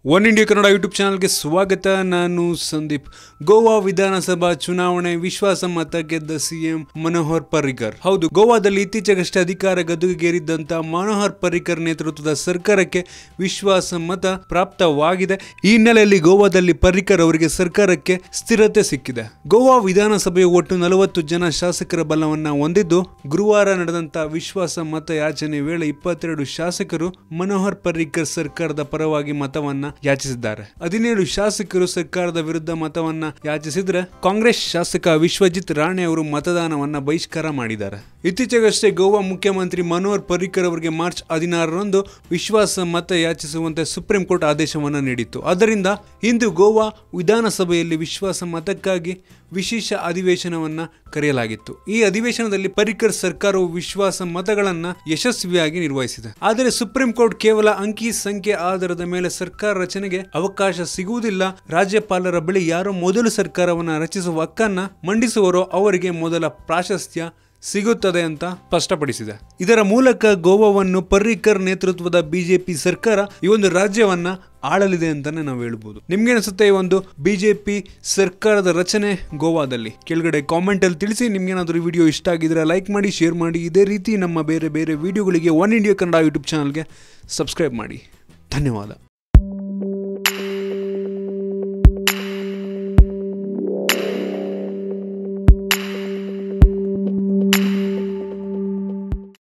one India Kannada YouTube ಚಾನಲ್ಗೆ ಸ್ವಾಗತ ನಾನು ಸಂದೀಪ್ ಗೋವಾ ವಿಧಾನಸಭಾ ಚುನಾವಣೆ ವಿಶ್ವಾಸ ಮತ ಗೆದ್ದ ಸಿಎಂ ಮನೋಹರ್ ಪರಿಕರ್ ಹೌದು ಗೋವಾದಲ್ಲಿ ಇತ್ತೀಚೆಗಷ್ಟೇ ಅಧಿಕಾರ ಗದ್ದುಗೆಗೇರಿದ್ದಂತ ಮನೋಹರ್ ಪರಿಕರ್ ನೇತೃತ್ವದ ಸರ್ಕಾರಕ್ಕೆ ವಿಶ್ವಾಸ ಮತ ಪ್ರಾಪ್ತವಾಗಿದೆ ಈ ಹಿನ್ನೆಲೆಯಲ್ಲಿ ಗೋವಾದಲ್ಲಿ ಪರಿಕರ್ ಅವರಿಗೆ ಸರ್ಕಾರಕ್ಕೆ ಸ್ಥಿರತೆ ಸಿಕ್ಕಿದೆ ಗೋವಾ ವಿಧಾನಸಭೆಯು ಒಟ್ಟು ನಲವತ್ತು ಜನ ಶಾಸಕರ ಬಲವನ್ನ ಹೊಂದಿದ್ದು ಗುರುವಾರ ನಡೆದಂತ ವಿಶ್ವಾಸ ಮತ ಯಾಚನೆ ವೇಳೆ ಇಪ್ಪತ್ತೆರಡು ಶಾಸಕರು ಮನೋಹರ್ ಪರಿಕರ್ ಸರ್ಕಾರದ ಪರವಾಗಿ ಮತವನ್ನ ಯಾಚಿಸಿದ್ದಾರೆ ಹದಿನೇಳು ಶಾಸಕರು ಸರ್ಕಾರದ ವಿರುದ್ಧ ಮತವನ್ನ ಯಾಚಿಸಿದ್ರೆ ಕಾಂಗ್ರೆಸ್ ಶಾಸಕ ವಿಶ್ವಜಿತ್ ರಾಣೆ ಅವರು ಮತದಾನವನ್ನ ಬಹಿಷ್ಕಾರ ಮಾಡಿದ್ದಾರೆ ಇತ್ತೀಚೆಗಷ್ಟೇ ಗೋವಾ ಮುಖ್ಯಮಂತ್ರಿ ಮನೋಹರ್ ಪರಿಕರ್ ಅವರಿಗೆ ಮಾರ್ಚ್ ಹದಿನಾರರಂದು ವಿಶ್ವಾಸ ಮತ ಯಾಚಿಸುವಂತೆ ಸುಪ್ರೀಂ ಕೋರ್ಟ್ ಆದೇಶವನ್ನು ನೀಡಿತ್ತು ಆದ್ದರಿಂದ ಇಂದು ಗೋವಾ ವಿಧಾನಸಭೆಯಲ್ಲಿ ವಿಶ್ವಾಸ ಮತಕ್ಕಾಗಿ ವಿಶೇಷ ಅಧಿವೇಶನವನ್ನ ಕರೆಯಲಾಗಿತ್ತು ಈ ಅಧಿವೇಶನದಲ್ಲಿ ಪರಿಕರ್ ಸರ್ಕಾರವು ವಿಶ್ವಾಸ ಮತಗಳನ್ನ ಯಶಸ್ವಿಯಾಗಿ ನಿರ್ವಹಿಸಿದೆ ಆದರೆ ಸುಪ್ರೀಂ ಕೋರ್ಟ್ ಕೇವಲ ಅಂಕಿ ಸಂಖ್ಯೆ ಆಧಾರದ ಮೇಲೆ ಸರ್ಕಾರ ರಚನೆಗೆ ಅವಕಾಶ ಸಿಗುವುದಿಲ್ಲ ರಾಜ್ಯಪಾಲರ ಬಳಿ ಯಾರು ಮೊದಲು ಸರ್ಕಾರವನ್ನ ರಚಿಸುವ ಹಕ್ಕನ್ನ ಮಂಡಿಸುವರೋ ಅವರಿಗೆ ಮೊದಲ ಪ್ರಾಶಸ್ತ್ಯ ಸಿಗುತ್ತದೆ ಅಂತ ಸ್ಪಷ್ಟಪಡಿಸಿದೆ ಇದರ ಮೂಲಕ ಗೋವಾವನ್ನು ಪರ್ರಿಕರ್ ನೇತೃತ್ವದ ಬಿಜೆಪಿ ಸರ್ಕಾರ ಈ ಒಂದು ರಾಜ್ಯವನ್ನ ಆಳಲಿದೆ ಅಂತಾನೆ ನಾವು ಹೇಳ್ಬೋದು ನಿಮ್ಗೆ ಅನಿಸುತ್ತೆ ಈ ಒಂದು ಬಿಜೆಪಿ ಸರ್ಕಾರದ ರಚನೆ ಗೋವಾದಲ್ಲಿ ಕೆಳಗಡೆ ಕಾಮೆಂಟ್ ಅಲ್ಲಿ ತಿಳಿಸಿ ನಿಮ್ಗೇನಾದ್ರೂ ಈ ವಿಡಿಯೋ ಇಷ್ಟ ಆಗಿದ್ರೆ ಲೈಕ್ ಮಾಡಿ ಶೇರ್ ಮಾಡಿ ಇದೇ ರೀತಿ ನಮ್ಮ ಬೇರೆ ಬೇರೆ ವಿಡಿಯೋಗಳಿಗೆ ಒನ್ ಇಂಡಿಯಾ ಕನ್ನಡ ಯೂಟ್ಯೂಬ್ ಚಾನಲ್ಗೆ ಸಬ್ಸ್ಕ್ರೈಬ್ ಮಾಡಿ ಧನ್ಯವಾದ